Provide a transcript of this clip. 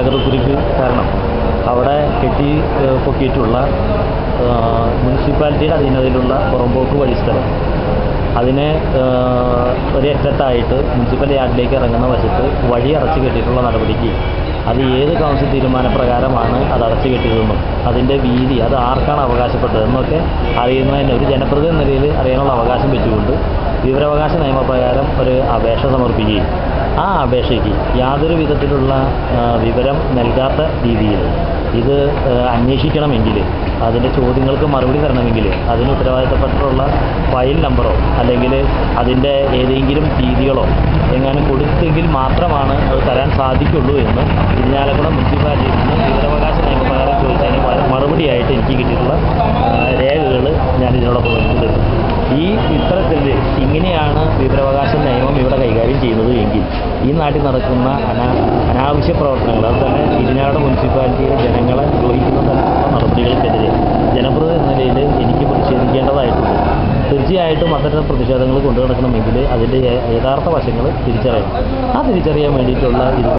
തകർക്കുരുക്ക് കാരണം അവിടെ കെട്ടി ഏഹ്, പൊക്കിയിട്ടുള്ള ഏഹ്, മുനിസിപ്പാലിറ്റിയുടെ അധീനതയിലുള്ള പുറമ്പോക്ക് വഴിസ്ഥലം അതിനെ ഏഹ്, ഒരു അറ്റത്തായിട്ട് മുനിസിപ്പൽ യാർഡിലേക്ക് ഇറങ്ങുന്ന വശത്ത് വഴി അടച്ചു കെട്ടിയിട്ടുള്ള നടപടിക്ക് അത് ഏത് കൗൺസിൽ തീരുമാനപ്രകാരമാണ് അത് അടച്ചു കെട്ടിയതെന്നും അതിൻ്റെ വീതി അത് ആർക്കാണ് അവകാശപ്പെട്ടതെന്നൊക്കെ അറിയുന്നതിന് ഒരു ജനപ്രതിനിധി എന്ന നിലയിൽ അറിയാനുള്ള അവകാശം വെച്ചുകൊണ്ട് വിവരാവകാശ നിയമപ്രകാരം ഒരു അപേക്ഷ സമർപ്പിക്കുകയും ആ അപേക്ഷയ്ക്ക് യാതൊരു വിധത്തിലുള്ള ആ, വിവരം നൽകാത്ത രീതിയിൽ ഇത് ആ, അന്വേഷിക്കണമെങ്കിൽ അതിൻ്റെ ചോദ്യങ്ങൾക്ക് മറുപടി തരണമെങ്കിൽ അതിന് ഉത്തരവാദിത്തപ്പെട്ടിട്ടുള്ള ഫയൽ നമ്പറോ അല്ലെങ്കിൽ അതിൻ്റെ ഏതെങ്കിലും രീതികളോ എങ്ങാനും കൊടുത്തെങ്കിൽ മാത്രമാണ് അത് തരാൻ സാധിക്കുള്ളൂ എന്ന് ഇരിഞ്ഞാലക്കുട മുനിസിപ്പാലിറ്റിയിൽ നിന്ന് വിവരാവകാശ നിയമപ്രകാരം ചോദിച്ചതിന് മറു- മറുപടിയായിട്ട് എനിക്ക് കിട്ടിയിട്ടുള്ള രേഖകൾ ഞാൻ ഇതിനോടൊപ്പം നിങ്ങൾക്ക് തരുന്നു ഈ ഇത്തരത്തിൽ ഇങ്ങനെയാണ് വിവരാവകാശ നിയമം ഇവിടെ കൈകാര്യം ചെയ്യുന്നത് എങ്കിൽ ഈ നാട്ടിൽ നടക്കുന്ന അനാ അനാവശ്യ പ്രവർത്തനങ്ങൾ അത് തന്നെ ഇരിഞ്ഞാലക്കുട മുനിസിപ്പാലിറ്റിയിലെ ജനങ്ങളെ ദ്രോഹിക്കുന്ന തരത്തിലുള്ള നടപടികൾക്കെതിരെ ജനപ്രതിനിധി എന്ന നിലയിൽ എനിക്ക് പ്രതിഷേധിക്കേണ്ടതായിട്ടുണ്ട് തീർച്ചയായിട്ടും അത്തരം പ്രതിഷേധങ്ങൾ കൊണ്ടു നടക്കണമെങ്കിൽ അതിൻ്റെ യഥാർത്ഥ വശങ്ങൾ തിരിച്ചറിയണം ആ തിരിച്ചറിയാൻ വേണ്ടിയിട്ടുള്ള ഇത്